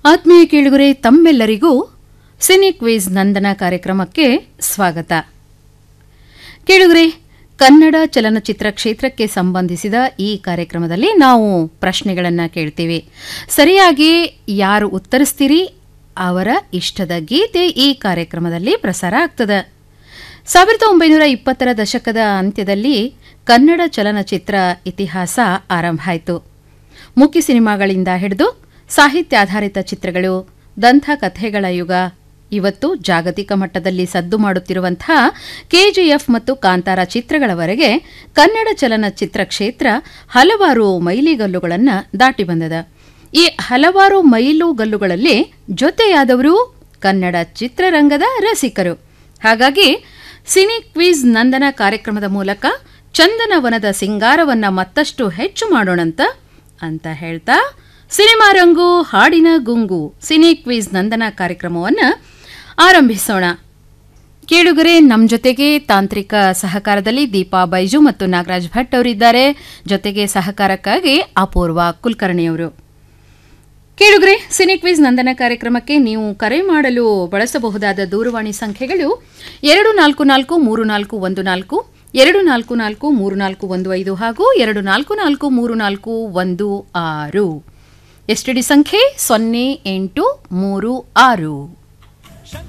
ಆತ್ಮೀಯ ಕೇಳುಗರೆ ತಮ್ಮೆಲ್ಲರಿಗೂ ಸಿನಿ ಕ್ವಿಜ್ ನಂದನ ಕಾರ್ಯಕ್ರಮಕ್ಕೆ ಸ್ವಾಗತ ಕೇಳುಗರೆ ಕನ್ನಡ ಚಲನಚಿತ್ರ ಕ್ಷೇತ್ರಕ್ಕೆ ಸಂಬಂಧಿಸಿದ ಈ ಕಾರ್ಯಕ್ರಮದಲ್ಲಿ ನಾವು ಪ್ರಶ್ನೆಗಳನ್ನು ಕೇಳ್ತೀವಿ ಸರಿಯಾಗಿ ಯಾರು ಉತ್ತರಿಸ್ತೀರಿ ಅವರ ಇಷ್ಟದ ಗೀತೆ ಈ ಕಾರ್ಯಕ್ರಮದಲ್ಲಿ ಪ್ರಸಾರ ಆಗ್ತದೆ ಸಾವಿರದ ಒಂಬೈನೂರ ಇಪ್ಪತ್ತರ ದಶಕದ ಅಂತ್ಯದಲ್ಲಿ ಕನ್ನಡ ಚಲನಚಿತ್ರ ಇತಿಹಾಸ ಆರಂಭ ಆಯಿತು ಮುಖ್ಯ ಸಿನಿಮಾಗಳಿಂದ ಹಿಡಿದು ಸಾಹಿತ್ಯಾಧಾರಿತ ಚಿತ್ರಗಳು ದಂತಕಥೆಗಳ ಯುಗ ಇವತ್ತು ಜಾಗತಿಕ ಮಟ್ಟದಲ್ಲಿ ಸದ್ದು ಮಾಡುತ್ತಿರುವಂತಹ ಕೆಜಿಎಫ್ ಮತ್ತು ಕಾಂತಾರ ಚಿತ್ರಗಳವರೆಗೆ ಕನ್ನಡ ಚಲನಚಿತ್ರ ಕ್ಷೇತ್ರ ಹಲವಾರು ಮೈಲಿಗಲ್ಲುಗಳನ್ನು ದಾಟಿ ಬಂದದ ಈ ಹಲವಾರು ಮೈಲುಗಲ್ಲುಗಳಲ್ಲಿ ಜೊತೆಯಾದವರು ಕನ್ನಡ ಚಿತ್ರರಂಗದ ರಸಿಕರು ಹಾಗಾಗಿ ಸಿನಿ ಕ್ವಿಜ್ ನಂದನ ಕಾರ್ಯಕ್ರಮದ ಮೂಲಕ ಚಂದನವನದ ಸಿಂಗಾರವನ್ನ ಮತ್ತಷ್ಟು ಹೆಚ್ಚು ಮಾಡೋಣಂತ ಅಂತ ಹೇಳ್ತಾ ಸಿನಿಮಾ ರಂಗು ಹಾಡಿನ ಗುಂಗು ಸಿನಿ ಕ್ವಿಜ್ ನಂದನ ಕಾರ್ಯಕ್ರಮವನ್ನ ಆರಂಭಿಸೋಣ ಕೇಳುಗರೆ ನಮ್ಮ ಜೊತೆಗೆ ತಾಂತ್ರಿಕ ಸಹಕಾರದಲ್ಲಿ ದೀಪಾ ಬೈಜು ಮತ್ತು ನಾಗರಾಜ್ ಭಟ್ ಅವರಿದ್ದಾರೆ ಜೊತೆಗೆ ಸಹಕಾರಕ್ಕಾಗಿ ಅಪೂರ್ವ ಕುಲಕರ್ಣಿಯವರು ಕೇಳುಗರೆ ಸಿನಿ ಕ್ವಿಜ್ ನಂದನ ಕಾರ್ಯಕ್ರಮಕ್ಕೆ ನೀವು ಕರೆ ಮಾಡಲು ಬಳಸಬಹುದಾದ ದೂರವಾಣಿ ಸಂಖ್ಯೆಗಳು ಎರಡು ನಾಲ್ಕು ನಾಲ್ಕು ಮೂರು ನಾಲ್ಕು ಒಂದು ನಾಲ್ಕು ಎರಡು ನಾಲ್ಕು ನಾಲ್ಕು ಮೂರು ನಾಲ್ಕು ಒಂದು ಐದು ಹಾಗೂ ಎರಡು ನಾಲ್ಕು ನಾಲ್ಕು ಮೂರು ನಾಲ್ಕು ಒಂದು ಆರು ಎಸ್ಟಿಡಿ ಸಂಖ್ಯೆ ಸೊನ್ನೆ ಎಂಟು ಮೂರು ಆರು